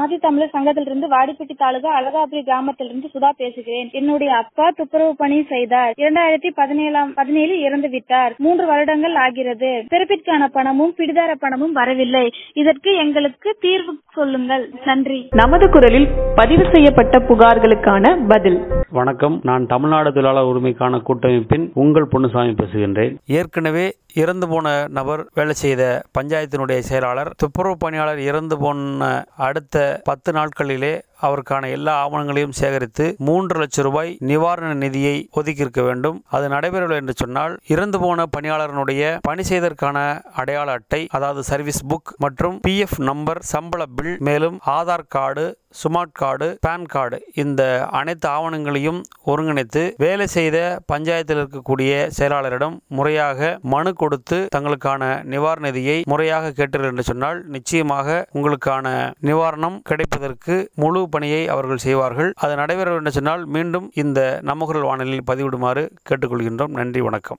ஆதி தமிழர் சங்கத்திலிருந்து வாடிப்பட்டி தாலுகா அழகாபுரி கிராமத்திலிருந்து சுதா பேசுகிறேன் என்னுடைய அப்பா துப்புரவு பணி செய்தார் இரண்டாயிரத்தி பதினேழாம் பதினேழு இறந்து விட்டார் மூன்று வருடங்கள் ஆகிறது பிறப்பிற்கான பணமும் பிடிதார பணமும் வரவில்லை இதற்கு எங்களுக்கு தீர்வு சொல்லுங்கள் நன்றி நமது குரலில் பதிவு செய்யப்பட்ட புகார்களுக்கான பதில் வணக்கம் நான் தமிழ்நாடு தொழிலாளர் உரிமைக்கான கூட்டமைப்பின் உங்கள் பொன்னுசாமி பேசுகின்றேன் ஏற்கனவே இறந்து போன நபர் வேலை செய்த பஞ்சாயத்தினுடைய செயலாளர் துப்புரவு பணியாளர் இறந்து போன அடுத்த பத்து நாட்களிலே அவருக்கான எல்லா ஆவணங்களையும் சேகரித்து மூன்று லட்சம் ரூபாய் நிவாரண நிதியை ஒதுக்கியிருக்க வேண்டும் அது நடைபெறவில்லை என்று சொன்னால் இறந்து போன பணியாளரனுடைய பணி செய்ததற்கான அடையாள அட்டை அதாவது சர்வீஸ் புக் மற்றும் பிஎஃப் நம்பர் சம்பள பில் மேலும் Aadhaar card smart card PAN card இந்த அனைத்து ஆவணங்களையும் ஒருங்கிணைத்து வேலை செய்த பஞ்சாயத்தில் இருக்கக்கூடிய செயலாளரிடம் முறையாக மனு கொடுத்து தங்களுக்கான நிவாரண நிதியை முறையாக கேட்டீர்கள் என்று சொன்னால் நிச்சயமாக உங்களுக்கான நிவாரணம் கிடைப்பதற்கு முழு பணியை அவர்கள் செய்வார்கள் அது நடைபெற என்று சொன்னால் மீண்டும் இந்த நம்மகுரல் வானொலியில் பதிவிடுமாறு கேட்டுக்கொள்கின்றோம் நன்றி வணக்கம்